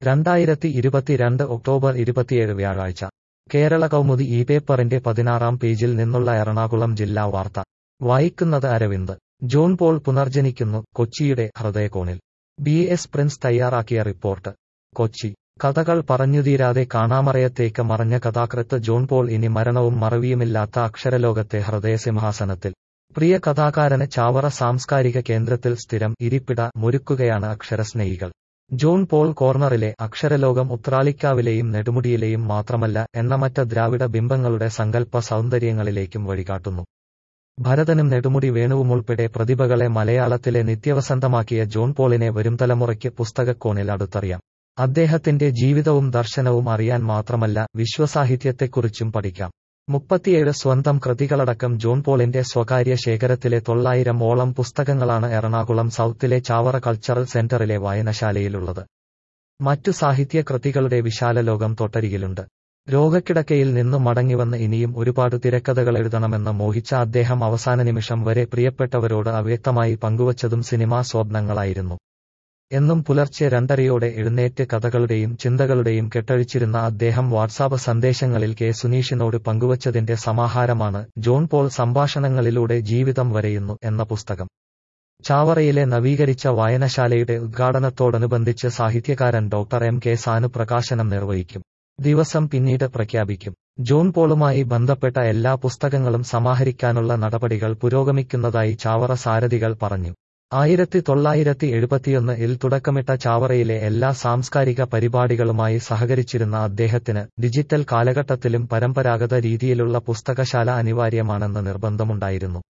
രണ്ടായിരത്തി ഇരുപത്തിരണ്ട് ഒക്ടോബർ ഇരുപത്തിയേഴ് വ്യാഴാഴ്ച കേരള കൗമുദി ഈ പേപ്പറിന്റെ പതിനാറാം പേജിൽ നിന്നുള്ള എറണാകുളം ജില്ലാ വാർത്ത വായിക്കുന്നത് അരവിന്ദ് ജോൺ പോൾ പുനർജനിക്കുന്നു കൊച്ചിയുടെ ഹൃദയകോണിൽ ബി എസ് പ്രിൻസ് തയ്യാറാക്കിയ റിപ്പോർട്ട് കൊച്ചി കഥകൾ പറഞ്ഞുതീരാതെ കാണാമറയത്തേക്ക് മറഞ്ഞ കഥാകൃത്ത് ജോൺ പോൾ ഇനി മരണവും മറവിയുമില്ലാത്ത അക്ഷരലോകത്തെ ഹൃദയസിംഹാസനത്തിൽ പ്രിയ കഥാകാരന് ചാവറ സാംസ്കാരിക കേന്ദ്രത്തിൽ സ്ഥിരം ഇരിപ്പിട ഒരുക്കുകയാണ് അക്ഷരസ്നേഹികൾ ജോൺ പോൾ കോർണറിലെ അക്ഷരലോകം ഉത്രാളിക്കാവിലെയും നെടുമുടിയിലെയും മാത്രമല്ല എണ്ണമറ്റ ദ്രാവിഡ ബിംബങ്ങളുടെ സങ്കല്പ സൗന്ദര്യങ്ങളിലേക്കും വഴികാട്ടുന്നു ഭരതനും നെടുമുടി വേണുവുമുൾപ്പെടെ പ്രതിഭകളെ മലയാളത്തിലെ നിത്യവസന്തമാക്കിയ ജോൺ പോളിനെ വരും തലമുറയ്ക്ക് പുസ്തകക്കോണിൽ അടുത്തറിയാം അദ്ദേഹത്തിന്റെ ജീവിതവും ദർശനവും അറിയാൻ മാത്രമല്ല വിശ്വസാഹിത്യത്തെക്കുറിച്ചും പഠിക്കാം മുപ്പത്തിയേഴ് സ്വന്തം കൃതികളടക്കം ജോൺ പോളിന്റെ സ്വകാര്യ ശേഖരത്തിലെ തൊള്ളായിരം ഓളം പുസ്തകങ്ങളാണ് എറണാകുളം സൗത്തിലെ ചാവറ കൾച്ചറൽ സെന്ററിലെ വായനശാലയിലുള്ളത് മറ്റു സാഹിത്യ കൃതികളുടെ വിശാല ലോകം തൊട്ടരികിലുണ്ട് രോഗക്കിടക്കയിൽ നിന്നു മടങ്ങിവന്ന് ഇനിയും ഒരുപാട് തിരക്കഥകൾ എഴുതണമെന്ന് മോഹിച്ച അദ്ദേഹം അവസാന നിമിഷം വരെ പ്രിയപ്പെട്ടവരോട് അവ്യക്തമായി പങ്കുവച്ചതും സിനിമാ സ്വപ്നങ്ങളായിരുന്നു എന്നും പുലർച്ചെ രണ്ടരയോടെ എഴുന്നേറ്റ് കഥകളുടെയും ചിന്തകളുടെയും കെട്ടഴിച്ചിരുന്ന അദ്ദേഹം വാട്സാപ്പ് സന്ദേശങ്ങളിൽ കെ സുനീഷിനോട് പങ്കുവച്ചതിന്റെ സമാഹാരമാണ് ജോൺ പോൾ സംഭാഷണങ്ങളിലൂടെ ജീവിതം വരയുന്നു എന്ന പുസ്തകം ചാവറയിലെ നവീകരിച്ച വായനശാലയുടെ ഉദ്ഘാടനത്തോടനുബന്ധിച്ച് സാഹിത്യകാരൻ ഡോക്ടർ എം കെ സാനു പ്രകാശനം നിർവഹിക്കും ദിവസം പിന്നീട് പ്രഖ്യാപിക്കും ജോൺ പോളുമായി ബന്ധപ്പെട്ട എല്ലാ പുസ്തകങ്ങളും സമാഹരിക്കാനുള്ള നടപടികൾ പുരോഗമിക്കുന്നതായി ചാവറ സാരഥികൾ പറഞ്ഞു ആയിരത്തി തൊള്ളായിരത്തി എഴുപത്തിയൊന്ന് ഇൽ തുടക്കമിട്ട ചാവറയിലെ എല്ലാ സാംസ്കാരിക പരിപാടികളുമായി സഹകരിച്ചിരുന്ന അദ്ദേഹത്തിന് ഡിജിറ്റൽ കാലഘട്ടത്തിലും പരമ്പരാഗത രീതിയിലുള്ള പുസ്തകശാല അനിവാര്യമാണെന്ന് നിർബന്ധമുണ്ടായിരുന്നു